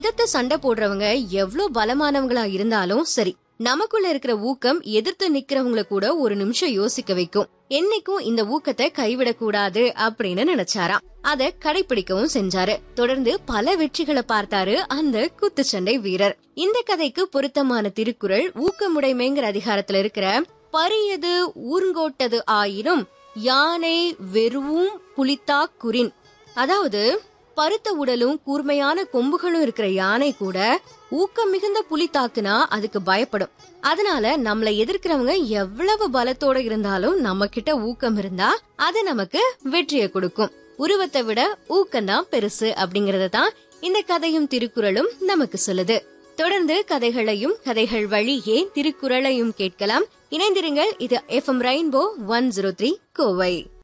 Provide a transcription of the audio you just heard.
எதிர்த்து சண்டை போடுறவங்க எவ்ளோ பலமானவங்களா இருந்தாலும் சரி நமக்குள்ள இருக்கிற ஊக்கம் எதிர்த்து நிக்கிறவங்கள கூட ஒரு நிமிஷம் யோசிக்க வைக்கும் என்னைக்கும் இந்த ஊக்கத்தை கைவிடக்கூடாது அப்படின்னு நினைச்சாராம் அத கடைபிடிக்கவும் செஞ்சாரு தொடர்ந்து பல வெற்றிகளை பார்த்தாரு அந்த குத்துச்சண்டை வீரர் இந்த கதைக்கு பொருத்தமான திருக்குறள் ஊக்கமுடைமைங்கிற அதிகாரத்துல இருக்கிற பரியது ஊர்ங்கோட்டது ஆயினும் யானை வெறுவும் புலித்தா குறின் அதாவது பருத்த உடலும் கூர்மையான கொம்புகளும் இருக்கிற யானை கூட ஊக்கம் மிகுந்த புலி தாக்குனா அதுக்கு பயப்படும் அதனால நம்மளை எதிர்க்கிறவங்க எவ்வளவு பலத்தோட இருந்தாலும் நம்ம கிட்ட ஊக்கம் இருந்தா அது நமக்கு வெற்றியை கொடுக்கும் உருவத்தை விட ஊக்கம் தான் பெருசு அப்படிங்கறத தான் இந்த கதையும் திருக்குறளும் நமக்கு சொல்லுது தொடர்ந்து கதைகளையும் கதைகள் வழியே திருக்குறளையும் கேட்கலாம் இணைந்திருங்கள் இது F M rainbow one zero three Kovai